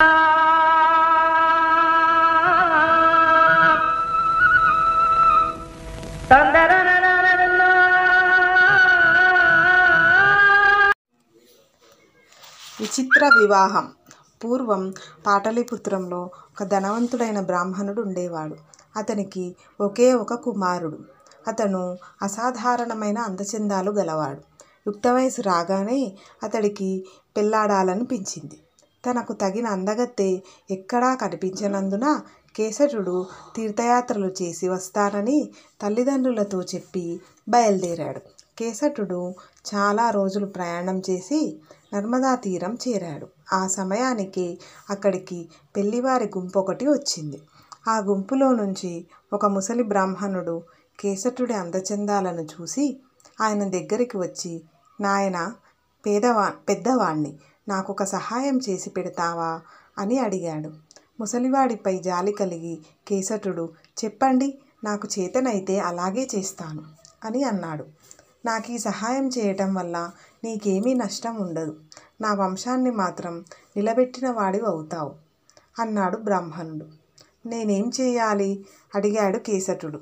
విచిత్ర వివాహం పూర్వం పాటలీపుత్రంలో ఒక ధనవంతుడైన బ్రాహ్మణుడు ఉండేవాడు అతనికి ఒకే ఒక కుమారుడు అతను అసాధారణమైన అందచందాలు గలవాడు యుక్త వయసు రాగానే అతడికి పెళ్ళాడాలనిపించింది తనకు తగిన అందగత్తె ఎక్కడా కనిపించనందున కేసటుడు తీర్థయాత్రలు చేసి వస్తానని తల్లిదండ్రులతో చెప్పి బయలుదేరాడు కేసటుడు చాలా రోజులు ప్రయాణం చేసి నర్మదా తీరం చేరాడు ఆ సమయానికి అక్కడికి పెళ్లివారి గుంపు ఒకటి వచ్చింది ఆ గుంపులో నుంచి ఒక ముసలి బ్రాహ్మణుడు కేసటుడి అందచందాలను చూసి ఆయన దగ్గరికి వచ్చి నాయన పేదవా పెద్దవాణ్ణి నాకు ఒక సహాయం చేసి పెడతావా అని అడిగాడు ముసలివాడిపై జాలి కలిగి కేసటుడు చెప్పండి నాకు చేతనైతే అలాగే చేస్తాను అని అన్నాడు నాకు ఈ సహాయం చేయటం వల్ల నీకేమీ నష్టం ఉండదు నా వంశాన్ని మాత్రం నిలబెట్టిన వాడివి అవుతావు అన్నాడు బ్రాహ్మణుడు నేనేం చేయాలి అడిగాడు కేసటుడు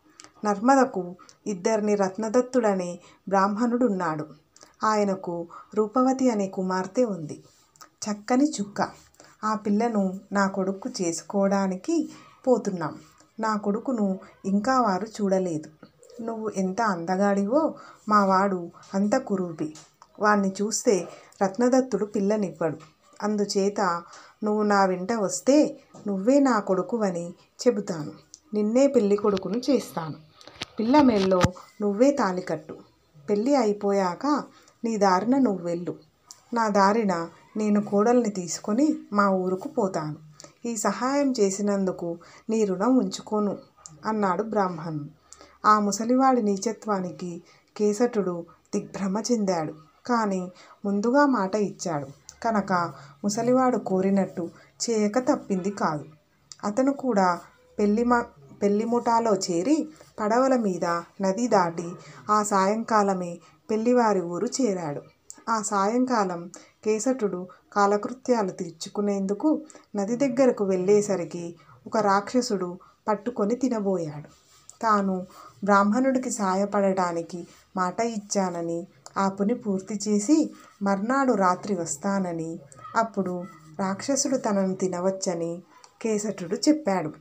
నర్మదకు ఇద్దరిని రత్నదత్తుడనే బ్రాహ్మణుడున్నాడు ఆయనకు రూపవతి అనే కుమార్తె ఉంది చక్కని చుక్క ఆ పిల్లను నా కొడుకు చేసుకోవడానికి పోతున్నాం నా కొడుకును ఇంకా వారు చూడలేదు నువ్వు ఎంత అందగాడివో మా వాడు అంత కురూపి వాణ్ణి చూస్తే రత్నదత్తుడు పిల్లనివ్వడు అందుచేత నువ్వు నా వెంట వస్తే నువ్వే నా కొడుకువని చెబుతాను నిన్నే పెళ్లి కొడుకును చేస్తాను పిల్ల మెల్లో నువ్వే తాళి కట్టు పెళ్ళి అయిపోయాక నీ దారిన నువ్వు వెళ్ళు నా దారిన నేను కోడల్ని తీసుకొని మా ఊరుకు పోతాను ఈ సహాయం చేసినందుకు నీ రుణం ఉంచుకోను అన్నాడు బ్రాహ్మణుడు ఆ ముసలివాడి నీచత్వానికి కేసటుడు దిగ్భ్రమ చెందాడు కానీ ముందుగా మాట ఇచ్చాడు కనుక ముసలివాడు కోరినట్టు చేయక తప్పింది కాదు అతను కూడా పెళ్లి మ పెళ్లి ముఠాలో చేరి పడవల మీద నది దాటి ఆ సాయంకాలమే పెళ్లివారి ఊరు చేరాడు ఆ సాయంకాలం కేసటుడు కాలకృత్యాలు తీర్చుకునేందుకు నది దగ్గరకు వెళ్ళేసరికి ఒక రాక్షసుడు పట్టుకొని తినబోయాడు తాను బ్రాహ్మణుడికి సాయపడటానికి మాట ఇచ్చానని ఆ పని పూర్తి చేసి మర్నాడు రాత్రి వస్తానని అప్పుడు రాక్షసుడు తనను తినవచ్చని కేసటుడు చెప్పాడు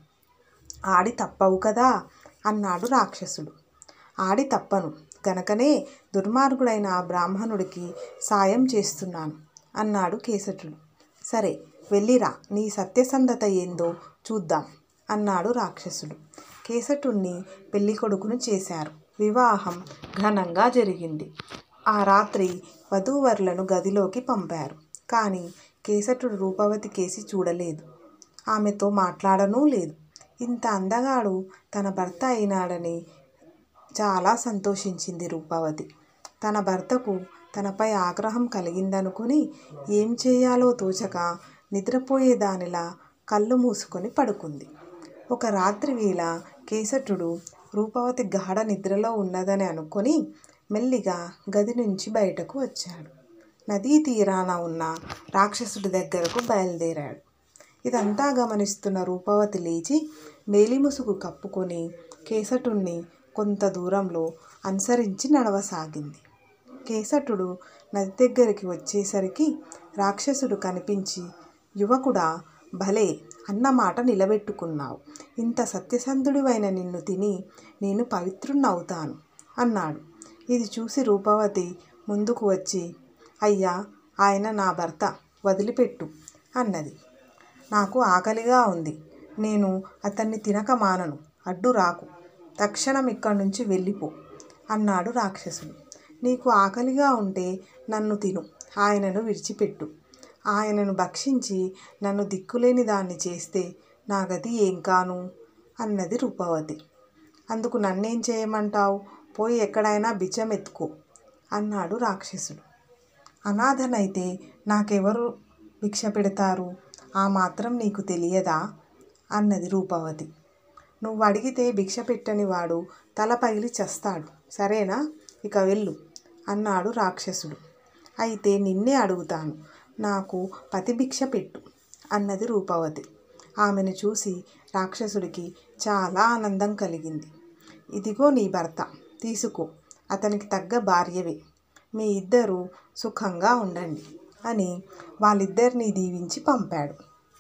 ఆడి తప్పవు కదా అన్నాడు రాక్షసుడు ఆడి తప్పను గనకనే దుర్మార్గుడైన ఆ బ్రాహ్మణుడికి సాయం చేస్తున్నాను అన్నాడు కేసటుడు సరే వెళ్ళిరా నీ సత్యసంధత ఏందో చూద్దాం అన్నాడు రాక్షసుడు కేసటుణ్ణి పెళ్లి కొడుకును చేశారు వివాహం ఘనంగా జరిగింది ఆ రాత్రి వధూవరులను గదిలోకి పంపారు కానీ కేసటుడు రూపవతి కేసి చూడలేదు ఆమెతో మాట్లాడనూ లేదు ఇంత అందగాడు తన భర్త అయినాడని చాలా సంతోషించింది రూపవతి తన భర్తకు తనపై ఆగ్రహం కలిగిందనుకుని ఏం చేయాలో తోచక నిద్రపోయేదానిలా కళ్ళు మూసుకొని పడుకుంది ఒక రాత్రి వేళ కేసటుడు రూపవతి గాఢ నిద్రలో ఉన్నదని అనుకొని మెల్లిగా గది నుంచి బయటకు వచ్చాడు నదీ తీరాన ఉన్న రాక్షసుడి దగ్గరకు బయలుదేరాడు ఇదంతా గమనిస్తున్న రూపవతి లేచి మేలిముసుగు కప్పుకొని కేసటుణ్ణి కొంత దూరంలో అనుసరించి నడవసాగింది కేసటుడు నది దగ్గరికి వచ్చేసరికి రాక్షసుడు కనిపించి యువకుడా భలే అన్నమాట నిలబెట్టుకున్నావు ఇంత సత్యసంధుడివైన నిన్ను తిని నేను పవిత్రుణ్ణవుతాను అన్నాడు ఇది చూసి రూపవతి ముందుకు వచ్చి అయ్యా ఆయన నా భర్త వదిలిపెట్టు అన్నది నాకు ఆకలిగా ఉంది నేను అతన్ని తినక మానను అడ్డు రాకు తక్షణం ఇక్కడి నుంచి వెళ్ళిపో అన్నాడు రాక్షసుడు నీకు ఆకలిగా ఉంటే నన్ను తిను ఆయనను విడిచిపెట్టు ఆయనను భక్షించి నన్ను దిక్కులేని దాన్ని చేస్తే నా గతి ఏం కాను అన్నది రూపవతి అందుకు నన్నేం చేయమంటావు పోయి ఎక్కడైనా బిచ్చం ఎత్తుకో అన్నాడు రాక్షసుడు అనాథనైతే నాకెవరు భిక్ష పెడతారు ఆ మాత్రం నీకు తెలియదా అన్నది రూపవతి నువ్వు అడిగితే భిక్ష పెట్టని వాడు తల పగిలి చస్తాడు సరేనా ఇక వెళ్ళు అన్నాడు రాక్షసుడు అయితే నిన్నే అడుగుతాను నాకు పతిభిక్ష పెట్టు అన్నది రూపవతి ఆమెను చూసి రాక్షసుడికి చాలా ఆనందం కలిగింది ఇదిగో నీ భర్త తీసుకో అతనికి తగ్గ భార్యవే మీ ఇద్దరూ సుఖంగా ఉండండి అని వాళ్ళిద్దరినీ దీవించి పంపాడు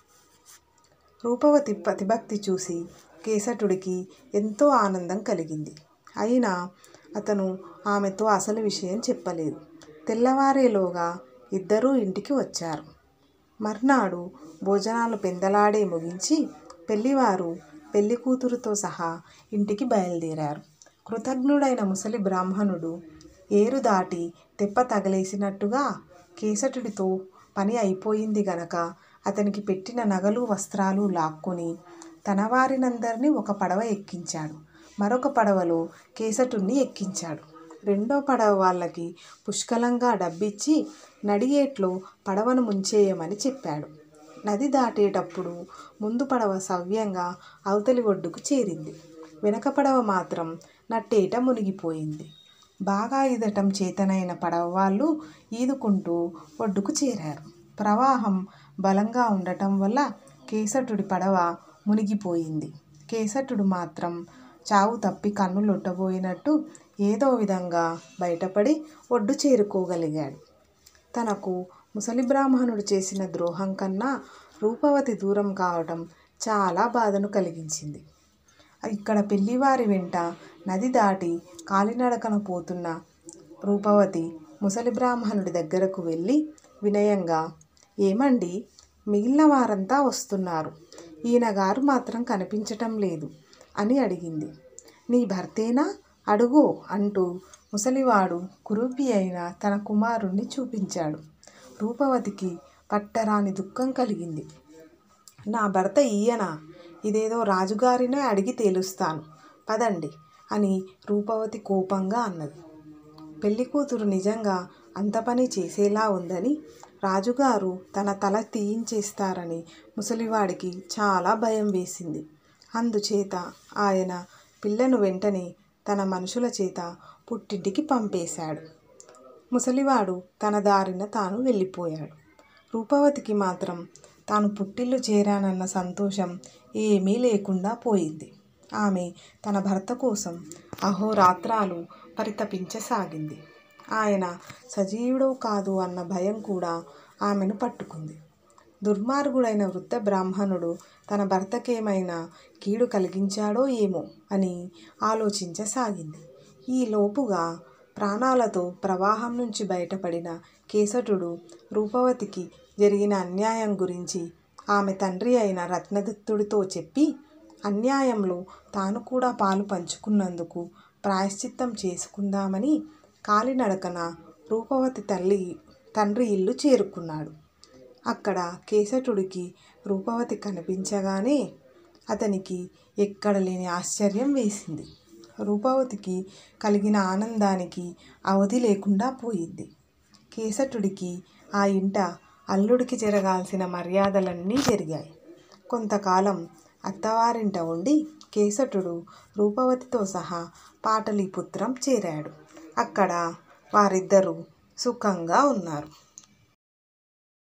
రూపవతి ప్రతిభక్తి చూసి కేసటుడికి ఎంతో ఆనందం కలిగింది అయినా అతను ఆమెతో అసలు విషయం చెప్పలేదు తెల్లవారేలోగా ఇద్దరూ ఇంటికి వచ్చారు మర్నాడు భోజనాలు పెందలాడే ముగించి పెళ్లివారు పెళ్లి కూతురుతో సహా ఇంటికి బయలుదేరారు కృతజ్ఞుడైన ముసలి బ్రాహ్మణుడు ఏరు దాటి తెప్ప తగలేసినట్టుగా కేసటుడితో పని అయిపోయింది గనక అతనికి పెట్టిన నగలు వస్త్రాలు లాక్కొని తన వారినందరినీ ఒక పడవ ఎక్కించాడు మరొక పడవలో కేసటుణ్ణి ఎక్కించాడు రెండో పడవ వాళ్ళకి పుష్కలంగా డబ్బిచ్చి నడియేట్లో పడవను ముంచేయమని చెప్పాడు నది దాటేటప్పుడు ముందు పడవ సవ్యంగా అవతలి ఒడ్డుకు చేరింది వెనక పడవ మాత్రం నట్టేట మునిగిపోయింది బాగా ఈదటం చేతనైన పడవ వాళ్ళు ఈదుకుంటూ ఒడ్డుకు చేరారు ప్రవాహం బలంగా ఉండటం వల్ల కేసటుడి పడవ మునిగిపోయింది కేసటుడు మాత్రం చావు తప్పి కన్నులొట్టబోయినట్టు ఏదో విధంగా బయటపడి ఒడ్డు చేరుకోగలిగాడు తనకు ముసలి బ్రాహ్మణుడు చేసిన ద్రోహం కన్నా రూపవతి దూరం కావటం చాలా బాధను కలిగించింది ఇక్కడ పెళ్లివారి వెంట నది దాటి కాలినడకన పోతున్న రూపవతి ముసలి బ్రాహ్మణుడి దగ్గరకు వెళ్ళి వినయంగా ఏమండి మిగిలిన వారంతా వస్తున్నారు ఈయన గారు మాత్రం కనిపించటం లేదు అని అడిగింది నీ భర్తేనా అడుగు అంటూ ముసలివాడు కురూపి అయిన తన కుమారుణ్ణి చూపించాడు రూపవతికి పట్టరాని దుఃఖం కలిగింది నా భర్త ఈయన ఇదేదో రాజుగారినే అడిగి తేలుస్తాను పదండి అని రూపవతి కోపంగా అన్నది పెళ్లి కూతురు నిజంగా అంత పని చేసేలా ఉందని రాజుగారు తన తల తీయించేస్తారని ముసలివాడికి చాలా భయం వేసింది అందుచేత ఆయన పిల్లను వెంటనే తన మనుషుల చేత పుట్టింటికి పంపేశాడు ముసలివాడు తన దారిన తాను వెళ్ళిపోయాడు రూపవతికి మాత్రం తాను పుట్టిల్లు చేరానన్న సంతోషం ఏమీ లేకుండా పోయింది ఆమె తన భర్త కోసం అహోరాత్రాలు పరితపించసాగింది ఆయన సజీవుడో కాదు అన్న భయం కూడా ఆమెను పట్టుకుంది దుర్మార్గుడైన వృద్ధ బ్రాహ్మణుడు తన భర్తకేమైనా కీడు కలిగించాడో ఏమో అని ఆలోచించసాగింది ఈ లోపుగా ప్రాణాలతో ప్రవాహం నుంచి బయటపడిన కేసటుడు రూపవతికి జరిగిన అన్యాయం గురించి ఆమె తండ్రి అయిన రత్నదత్తుడితో చెప్పి అన్యాయంలో తాను కూడా పాలు పంచుకున్నందుకు ప్రాయశ్చిత్తం చేసుకుందామని కాలినడకన రూపవతి తల్లి తండ్రి ఇల్లు చేరుకున్నాడు అక్కడ కేసటుడికి రూపవతి కనిపించగానే అతనికి ఎక్కడ లేని ఆశ్చర్యం వేసింది రూపవతికి కలిగిన ఆనందానికి అవధి లేకుండా పోయింది కేసటుడికి ఆ ఇంట అల్లుడికి జరగాల్సిన మర్యాదలన్నీ జరిగాయి కొంతకాలం అత్తవారింట ఉండి కేసటుడు రూపవతితో సహా పాటలీపుత్రం చేరాడు అక్కడ వారిద్దరూ సుఖంగా ఉన్నారు